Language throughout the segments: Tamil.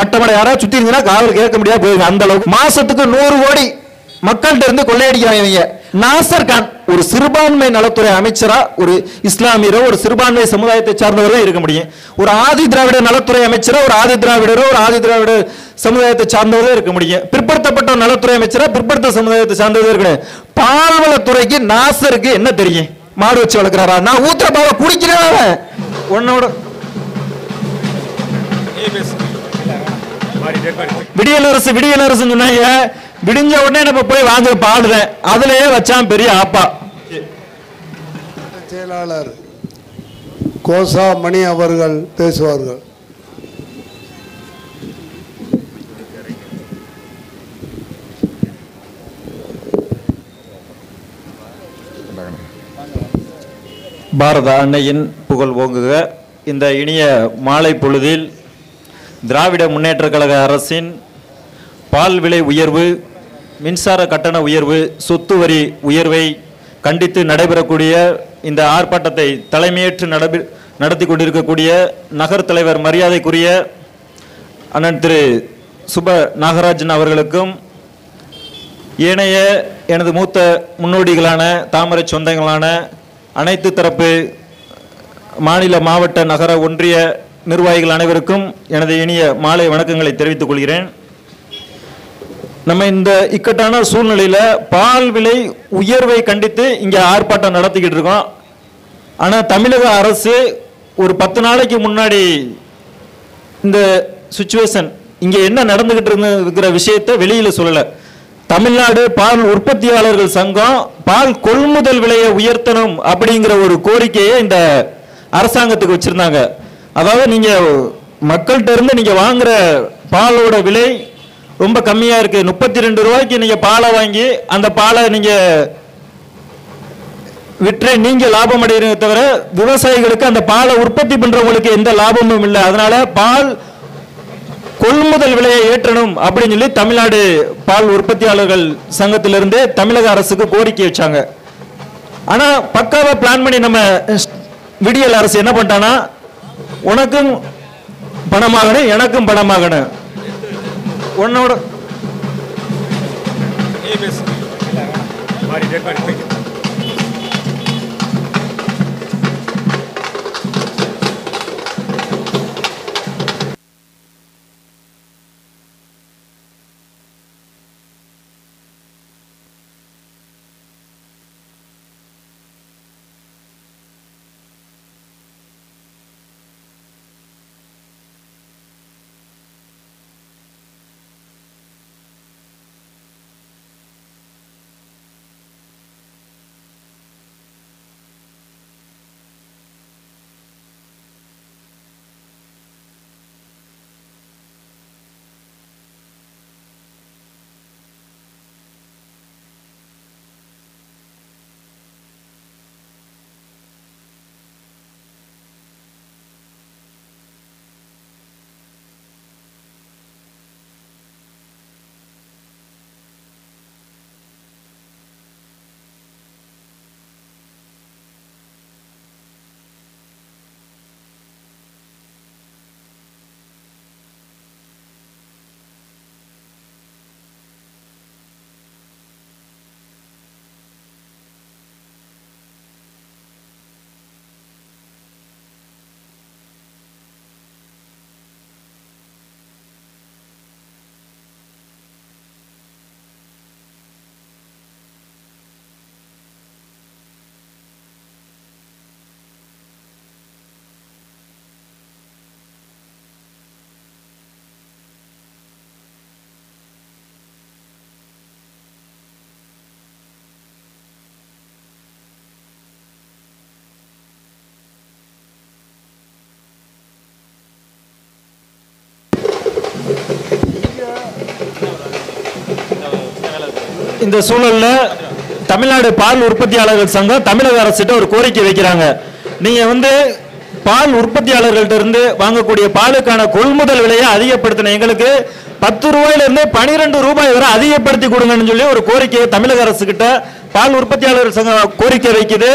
பட்டமடை யாராவது சுத்தி இருந்தீங்கன்னா காவல் கேட்க முடியாது போயிருங்க அந்த அளவுக்கு மாசத்துக்கு நூறு கோடி மக்கள்கிட்ட இருந்து கொள்ளையடிக்கிறாங்க இவங்க நாசர் கான் ஒரு சிறுபான்மை நலத்துறை அமைச்சரா ஒரு இஸ்லாமியரோ ஒரு சிறுபான்மை சமுதாயத்தை சார்ந்தவரோ இருக்க முடியும் ஒரு ஆதி திராவிட நலத்துறை அமைச்சரா ஒரு ஆதி திராவிடரோ ஒரு ஆதி திராவிட சமுதாயத்தை சார்ந்தவரோ இருக்க முடியும் பிற்படுத்தப்பட்ட நலத்துறை அமைச்சரா பிற்படுத்த சமுதாயத்தை சார்ந்தவரோ இருக்கணும் பால்வளத்துறைக்கு நாசருக்கு என்ன தெரியும் மாடு வச்சு வளர்க்குறாரா நான் ஊத்துற பாலை குடிக்கிறேன் அவன். உன்னோட விடியல் அரசு விடியல் அரசு சொன்னாங்க விடிஞ்ச உடனே நம்ம போய் வாங்க பாடுறேன் அதுலயே வச்சான் பெரிய ஆப்பா செயலாளர் கோசா மணி அவர்கள் பேசுவார்கள் பாரத அன்னையின் புகழ் ஓங்குக இந்த இனிய மாலை பொழுதில் திராவிட முன்னேற்றக் கழக அரசின் பால் விலை உயர்வு மின்சார கட்டண உயர்வு சொத்து வரி உயர்வை கண்டித்து நடைபெறக்கூடிய இந்த ஆர்ப்பாட்டத்தை தலைமையேற்று நடபி நடத்தி கொண்டிருக்கக்கூடிய நகர் தலைவர் மரியாதைக்குரிய அண்ணன் திரு சுப நாகராஜன் அவர்களுக்கும் ஏனைய எனது மூத்த முன்னோடிகளான தாமரை சொந்தங்களான அனைத்து தரப்பு மாநில மாவட்ட நகர ஒன்றிய நிர்வாகிகள் அனைவருக்கும் எனது இனிய மாலை வணக்கங்களை தெரிவித்துக் கொள்கிறேன் நம்ம இந்த இக்கட்டான சூழ்நிலையில பால் விலை உயர்வை கண்டித்து இங்க ஆர்ப்பாட்டம் நடத்திக்கிட்டு இருக்கோம் ஆனா தமிழக அரசு ஒரு பத்து நாளைக்கு முன்னாடி இந்த சுச்சுவேஷன் இங்க என்ன நடந்துகிட்டு இருந்து இருக்கிற விஷயத்தை வெளியில சொல்லல தமிழ்நாடு பால் உற்பத்தியாளர்கள் சங்கம் பால் கொள்முதல் விலையை உயர்த்தணும் அப்படிங்கிற ஒரு கோரிக்கையை இந்த அரசாங்கத்துக்கு வச்சிருந்தாங்க அதாவது நீங்க மக்கள்கிட்ட இருந்து நீங்க வாங்குற பாலோட விலை ரொம்ப கம்மியா இருக்கு முப்பத்தி ரெண்டு ரூபாய்க்கு நீங்க பாலை வாங்கி அந்த பாலை நீங்க விற்று நீங்க லாபம் அடைகிறீங்க தவிர விவசாயிகளுக்கு அந்த பாலை உற்பத்தி பண்றவங்களுக்கு எந்த லாபமும் இல்லை அதனால பால் கொள்முதல் விலையை ஏற்றணும் அப்படின்னு சொல்லி தமிழ்நாடு பால் உற்பத்தியாளர்கள் சங்கத்திலிருந்து தமிழக அரசுக்கு கோரிக்கை வச்சாங்க ஆனா பக்காவா பிளான் பண்ணி நம்ம ஸ்- விடியல் அரசு என்ன பண்ணிட்டானா உனக்கும் பணமாகணும் எனக்கும் பணமாகணும் உன்னோட இந்த சூழல்ல தமிழ்நாடு பால் உற்பத்தியாளர்கள் சங்கம் தமிழக அரசிட்ட ஒரு கோரிக்கை வைக்கிறாங்க நீங்க வந்து பால் உற்பத்தியாளர்கள்ட்ட இருந்து வாங்கக்கூடிய பாலுக்கான கொள்முதல் விலையை அதிகப்படுத்தின எங்களுக்கு பத்து ரூபாயில இருந்து பனிரெண்டு ரூபாய் வரை அதிகப்படுத்தி கொடுங்கன்னு சொல்லி ஒரு கோரிக்கையை தமிழக அரசு கிட்ட பால் உற்பத்தியாளர்கள் சங்கம் கோரிக்கை வைக்குது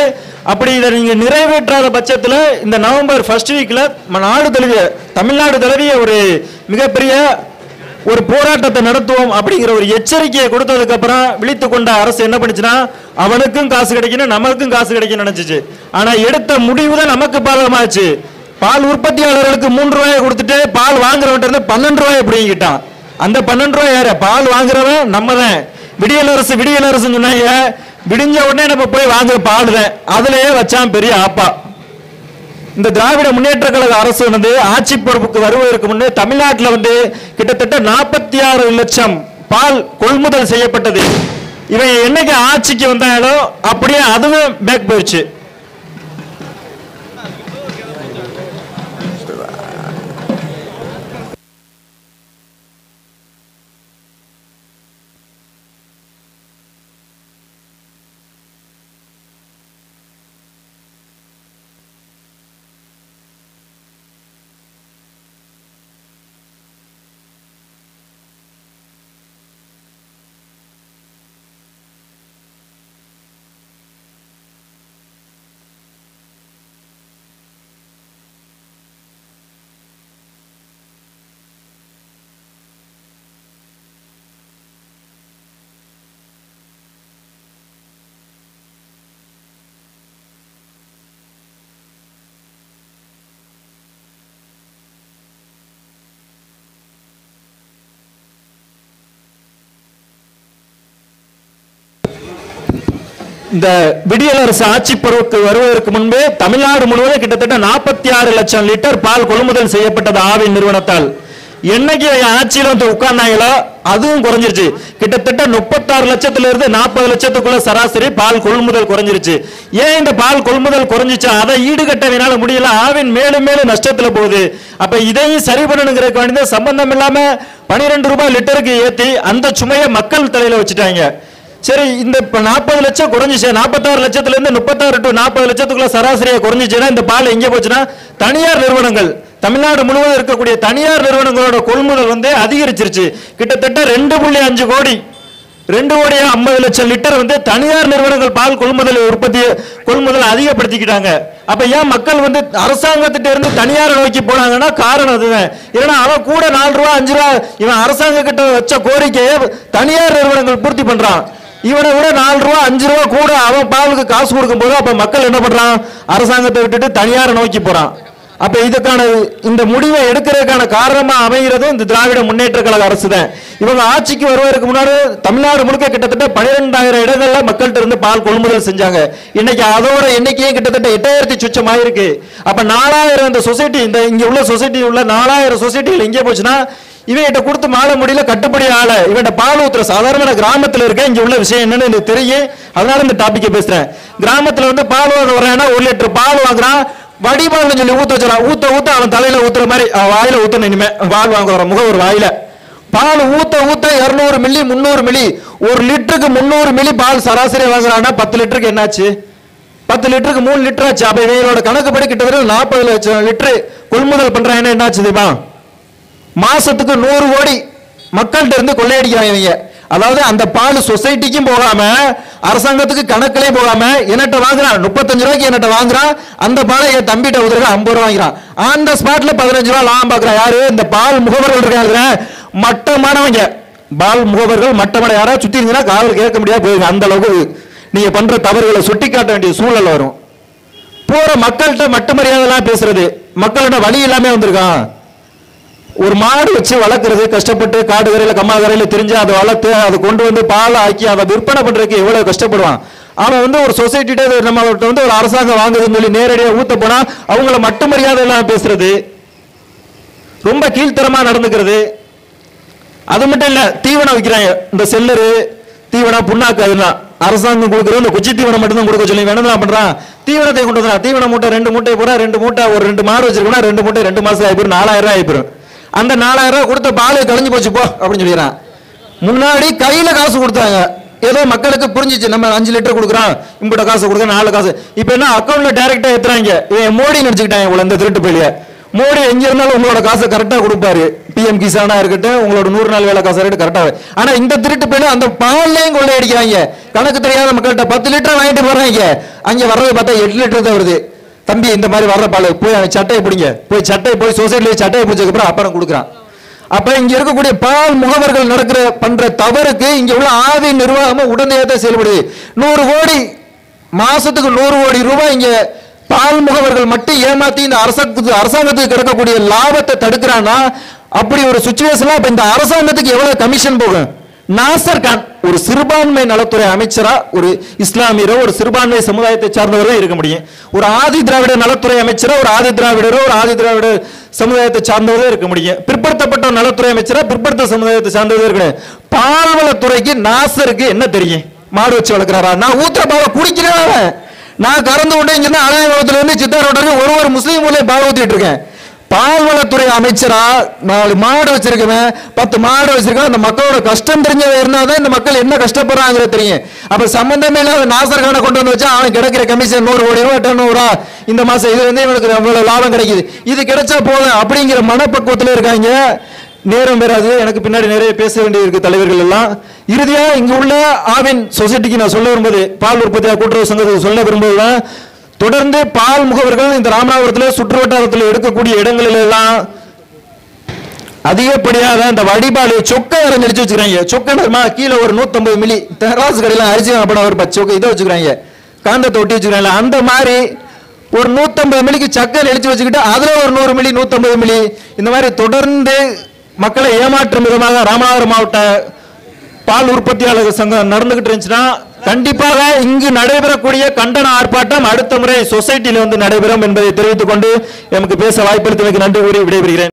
அப்படி இதை நீங்க நிறைவேற்றாத பட்சத்தில் இந்த நவம்பர் ஃபர்ஸ்ட் வீக்ல நாடு தழுவிய தமிழ்நாடு தழுவிய ஒரு மிகப்பெரிய ஒரு போராட்டத்தை நடத்துவோம் அப்படிங்கிற ஒரு எச்சரிக்கையை கொடுத்ததுக்கு அப்புறம் விழித்து கொண்ட அரசு என்ன பண்ணுச்சுன்னா அவனுக்கும் காசு கிடைக்கணும் நமக்கும் காசு கிடைக்கும் நினைச்சுச்சு ஆனா எடுத்த முடிவு தான் நமக்கு பாதகமாச்சு பால் உற்பத்தியாளர்களுக்கு மூன்று ரூபாயை கொடுத்துட்டு பால் வாங்குறவன்ட்ட இருந்து பன்னெண்டு ரூபாயை பிடிங்கிட்டான் அந்த பன்னெண்டு ரூபாய் யாரு பால் வாங்குறவன் நம்ம தான் விடியல் அரசு விடியல் அரசுன்னு சொன்னாங்க விடிஞ்ச உடனே நம்ம போய் வாங்குற பால் தான் அதுலயே வச்சான் பெரிய ஆப்பா இந்த திராவிட முன்னேற்ற கழக அரசு வந்து ஆட்சி பொறுப்புக்கு வருவதற்கு முன்னே தமிழ்நாட்டில் வந்து கிட்டத்தட்ட நாற்பத்தி ஆறு லட்சம் பால் கொள்முதல் செய்யப்பட்டது இவன் என்னைக்கு ஆட்சிக்கு வந்தாங்களோ அப்படியே அதுவும் பேக் போயிடுச்சு இந்த விடியல் அரசு ஆட்சி பொறுப்புக்கு வருவதற்கு முன்பே தமிழ்நாடு முழுவதும் கிட்டத்தட்ட நாற்பத்தி ஆறு லட்சம் லிட்டர் பால் கொள்முதல் செய்யப்பட்டது ஆவின் நிறுவனத்தால் என்னைக்கு ஆட்சியில வந்து உட்கார்ந்தாங்களோ அதுவும் குறைஞ்சிருச்சு கிட்டத்தட்ட முப்பத்தாறு லட்சத்துல இருந்து நாற்பது லட்சத்துக்குள்ள சராசரி பால் கொள்முதல் குறைஞ்சிருச்சு ஏன் இந்த பால் கொள்முதல் குறைஞ்சிச்சு அதை ஈடுகட்டவினால முடியல ஆவின் மேலும் மேலும் நஷ்டத்துல போகுது அப்ப இதையும் சரி பண்ணணுங்கிறதுக்கு வேண்டிய சம்பந்தம் இல்லாம பனிரெண்டு ரூபாய் லிட்டருக்கு ஏத்தி அந்த சுமையை மக்கள் தலையில வச்சுட்டாங்க சரி இந்த இப்ப நாற்பது லட்சம் குறைஞ்சிச்சு நாற்பத்தாறு லட்சத்துல இருந்து முப்பத்தாறு டு நாற்பது லட்சத்துக்குள்ள சராசரியா குறைஞ்சிச்சுன்னா இந்த பால் எங்க போச்சுன்னா தனியார் நிறுவனங்கள் தமிழ்நாடு முழுவதும் இருக்கக்கூடிய தனியார் நிறுவனங்களோட கொள்முதல் வந்து அதிகரிச்சிருச்சு கிட்டத்தட்ட ரெண்டு புள்ளி அஞ்சு கோடி ரெண்டு கோடி ஐம்பது லட்சம் லிட்டர் வந்து தனியார் நிறுவனங்கள் பால் கொள்முதல் உற்பத்தி கொள்முதல் அதிகப்படுத்திக்கிட்டாங்க அப்ப ஏன் மக்கள் வந்து அரசாங்கத்திட்ட இருந்து தனியார் நோக்கி போனாங்கன்னா காரணம் அதுதான் ஏன்னா அவன் கூட நாலு ரூபா அஞ்சு ரூபா இவன் அரசாங்க கிட்ட வச்ச கோரிக்கையை தனியார் நிறுவனங்கள் பூர்த்தி பண்றான் இவனை விட நாலு ரூபா அஞ்சு ரூபா கூட அவன் பாலுக்கு காசு கொடுக்கும் போது அப்ப மக்கள் என்ன பண்றான் அரசாங்கத்தை விட்டுட்டு தனியாரை நோக்கி போறான் அப்ப இதுக்கான இந்த முடிவை எடுக்கிறதுக்கான காரணமா அமைகிறது இந்த திராவிட முன்னேற்ற கழக அரசு தான் இவங்க ஆட்சிக்கு வருவதற்கு முன்னாடி தமிழ்நாடு முழுக்க கிட்டத்தட்ட பன்னிரெண்டாயிரம் இடங்கள்ல மக்கள்கிட்ட இருந்து பால் கொள்முதல் செஞ்சாங்க இன்னைக்கு அதோட எண்ணிக்கையே கிட்டத்தட்ட எட்டாயிரத்தி சுச்சம் ஆயிருக்கு அப்ப நாலாயிரம் இந்த சொசைட்டி இந்த இங்க உள்ள சொசைட்டி உள்ள நாலாயிரம் சொசைட்டிகள் எங்கே போச்சுன்னா இவன்கிட்ட கொடுத்து மாற முடியல கட்டுப்படி ஆள இவன்கிட்ட பால் ஊத்துற சாதாரண கிராமத்துல இருக்க இங்க உள்ள விஷயம் என்னன்னு எனக்கு தெரியும் அதனால இந்த டாபிக்கை பேசுறேன் கிராமத்துல வந்து பால் வாங்க வர்றான்னா ஒரு லிட்டர் பால் வாங்குறான் வடிபால்னு சொல்லி ஊத்த வச்சுறான் ஊத்த ஊத்த அவன் தலையில ஊத்துற மாதிரி அவன் வாயில ஊத்தணும் இனிமே பால் வாங்க வர முகம் ஒரு வாயில பால் ஊத்த ஊத்த இருநூறு மில்லி முந்நூறு மில்லி ஒரு லிட்டருக்கு முந்நூறு மில்லி பால் சராசரி வாங்குறான்னா பத்து லிட்டருக்கு என்னாச்சு பத்து லிட்டருக்கு மூணு லிட்டர் ஆச்சு அப்ப இவங்களோட கணக்குப்படி கிட்டத்தட்ட நாற்பது லட்சம் லிட்டர் கொள்முதல் பண்றாங்கன்னா என்னாச்சு தெரியுமா மாசத்துக்கு நூறு கோடி மக்கள்கிட்ட இருந்து கொள்ளையடிக்கிறாங்க இவங்க அதாவது அந்த பால் சொசைட்டிக்கும் போகாம அரசாங்கத்துக்கு கணக்கிலே போகாம என்னட்ட வாங்குறான் முப்பத்தஞ்சு ரூபாய்க்கு என்னட்ட வாங்குறான் அந்த பாலை என் தம்பிட்ட உதவுறது ஐம்பது ரூபா வாங்கிறான் ஆன் த ஸ்பாட்ல பதினஞ்சு ரூபா லாபம் பார்க்கறான் யாரு இந்த பால் முகவர்கள் இருக்காங்க மட்டமானவங்க பால் முகவர்கள் மட்டமான யாராவது சுத்தி இருந்தீங்கன்னா காவல் கேட்க முடியாது போயிருங்க அந்த அளவுக்கு நீங்க பண்ற தவறுகளை சுட்டி காட்ட வேண்டிய சூழல் வரும் போற மக்கள்கிட்ட மட்ட மரியாதைலாம் பேசுறது மக்கள்கிட்ட வழி இல்லாம வந்திருக்கான் ஒரு மாடு வச்சு வளர்க்குறது கஷ்டப்பட்டு காடு கரையில கம்மா கரையில திரிஞ்சு அதை வளர்த்து அதை கொண்டு வந்து பால் ஆக்கி அதை விற்பனை பண்றதுக்கு எவ்வளவு கஷ்டப்படுவான் அவன் வந்து ஒரு சொசைட்டிட்ட நம்ம வந்து ஒரு அரசாங்கம் வாங்குதுன்னு சொல்லி நேரடியாக ஊத்த போனா அவங்கள மட்டு மரியாதை எல்லாம் பேசுறது ரொம்ப கீழ்த்தரமா நடந்துக்கிறது அது மட்டும் இல்ல தீவனம் விற்கிறாங்க இந்த செல்லரு தீவனம் புண்ணாக்கு அதெல்லாம் அரசாங்கம் கொடுக்குறது இந்த குச்சி தீவனம் மட்டும்தான் கொடுக்க சொல்லி வேணும் என்ன பண்றான் தீவனத்தை கொண்டு வந்தான் தீவன மூட்டை ரெண்டு மூட்டை போறா ரெண்டு மூட்டை ஒரு ரெண்டு மாடு வச்சிருக்கா ரெண்டு மூட்டை ரெண்டு மாசம் ஆகி போயிரும் நாலாயிரம் ரூபாய் ஆகி போயிரும் அந்த நாலாயிரம் ரூபாய் கொடுத்த பால் கழிஞ்சு போச்சு போ அப்படின்னு சொல்லிடுறான் முன்னாடி கையில காசு கொடுத்தாங்க ஏதோ மக்களுக்கு புரிஞ்சிச்சு நம்ம அஞ்சு லிட்டர் கொடுக்குறோம் இம்பிட்ட காசு கொடுக்குறோம் நாலு காசு இப்போ என்ன அக்கௌண்ட்ல டைரக்டா ஏத்துறாங்க இவன் மோடி நினைச்சுக்கிட்டாங்க இவ்வளவு இந்த திருட்டு பள்ளிய மோடி எங்க இருந்தாலும் உங்களோட காசை கரெக்டா கொடுப்பாரு பிஎம் கிசானா இருக்கட்டும் உங்களோட நூறு நாள் வேலை காசு இருக்கட்டும் கரெக்டா ஆனா இந்த திருட்டு பேரும் அந்த பால்லையும் கொள்ளையடிக்கிறாங்க கணக்கு தெரியாத மக்கள்கிட்ட பத்து லிட்டர் வாங்கிட்டு போறாங்க அங்க வர்றது பார்த்தா எட்டு லிட்டர் தான் வருது தம்பி இந்த மாதிரி வர்ற பால் போய் அவன் சட்டையை பிடிங்க போய் சட்டையை போய் சொசைட்டில சட்டையை பிடிச்சதுக்கு அப்புறம் அப்புறம் கொடுக்குறான் அப்ப இங்க இருக்கக்கூடிய பால் முகவர்கள் நடக்கிற பண்ற தவறுக்கு இங்க உள்ள ஆவி நிர்வாகமும் உடனடியாக செயல்படுது நூறு கோடி மாசத்துக்கு நூறு கோடி ரூபாய் இங்க பால் முகவர்கள் மட்டும் ஏமாத்தி இந்த அரசாங்கத்துக்கு அரசாங்கத்துக்கு கிடைக்கக்கூடிய லாபத்தை தடுக்கிறான்னா அப்படி ஒரு சுச்சுவேஷன்ல இப்ப இந்த அரசாங்கத்துக்கு எவ்வளவு கமிஷன் போகும் நாசர் கான் ஒரு சிறுபான்மை நலத்துறை அமைச்சரா ஒரு இஸ்லாமியரோ ஒரு சிறுபான்மை சமுதாயத்தை சார்ந்தவரோ இருக்க முடியும் ஒரு ஆதி திராவிட நலத்துறை அமைச்சரா ஒரு ஆதி திராவிடரோ ஒரு ஆதி திராவிட சமுதாயத்தை சார்ந்தவரோ இருக்க முடியும் பிற்படுத்தப்பட்ட நலத்துறை அமைச்சரா பிற்படுத்த சமுதாயத்தை சார்ந்தவரோ இருக்கணும் பால்வளத்துறைக்கு நாசருக்கு என்ன தெரியும் மாடு வச்சு வளர்க்குறாரா நான் ஊத்துற பாலை குடிக்கிறேன் அவன். நான் கறந்து விட்டு இங்க அலையகுளத்துல இருந்து சித்தாரோட ஒரு ஒரு முஸ்லீம் ஊர்லயும் பால் ஊத்திட்டு இருக்கேன் பால்வளத்துறை அமைச்சரா நாலு மாடு வச்சிருக்கவன் பத்து மாடு வச்சிருக்கவன் அந்த மக்களோட கஷ்டம் தெரிஞ்சவன் இருந்தாதான் இந்த மக்கள் என்ன கஷ்டப்படுறாங்கிறது தெரியும் அப்ப சம்பந்தமே இல்லாத நாசர்கான கொண்டு வந்து வச்சா அவன் கிடைக்கிற கமிஷன் நூறு கோடி ரூபாய் டர்ன் ரூபா இந்த மாசம் இது வந்து இவனுக்கு அவ்வளவு லாபம் கிடைக்குது இது கிடைச்சா போதும் அப்படிங்கிற மனப்பக்குவத்துல இருக்காங்க நேரம் பெறாது எனக்கு பின்னாடி நிறைய பேச வேண்டியிருக்கு தலைவர்கள் எல்லாம் இறுதியா இங்க உள்ள ஆவின் சொசைட்டிக்கு நான் சொல்ல விரும்புவது பால் உற்பத்தியாளர் கூட்டுறவு சங்கத்துக்கு சொல்ல விரும்புவதுதான் தொடர்ந்து பால் முகவர்கள் இந்த ராமநாதபுரத்தில் சுற்று வட்டாரத்தில் எடுக்கக்கூடிய இடங்களில் எல்லாம் அதிகப்படியாக இந்த வடிபாடு சொக்கை அரைஞ்சடிச்சு வச்சுக்கிறாங்க சொக்கை தெரியுமா? கீழே ஒரு 150 மில்லி தெராசு கடையில் அரிசி வாங்கப்பட ஒரு பத்து சொக்கை இதை வச்சுக்கிறாங்க காந்தத்தை ஒட்டி வச்சுக்கிறாங்க அந்த மாதிரி ஒரு 150 மில்லிக்கு சக்கரை அடிச்சு வச்சுக்கிட்டு அதுல ஒரு நூறு மில்லி 150 மில்லி இந்த மாதிரி தொடர்ந்து மக்களை ஏமாற்றும் விதமாக ராமநாதபுரம் மாவட்ட பால் உற்பத்தியாளர் சங்கம் நடந்துகிட்டு இருந்துச்சுன்னா கண்டிப்பாக இங்கு நடைபெறக்கூடிய கண்டன ஆர்ப்பாட்டம் அடுத்த முறை சொசைட்டியில் வந்து நடைபெறும் என்பதை தெரிவித்துக் கொண்டு எமக்கு பேச வாய்ப்பளித்தமைக்கு நன்றி கூறி விடைபெறுகிறேன்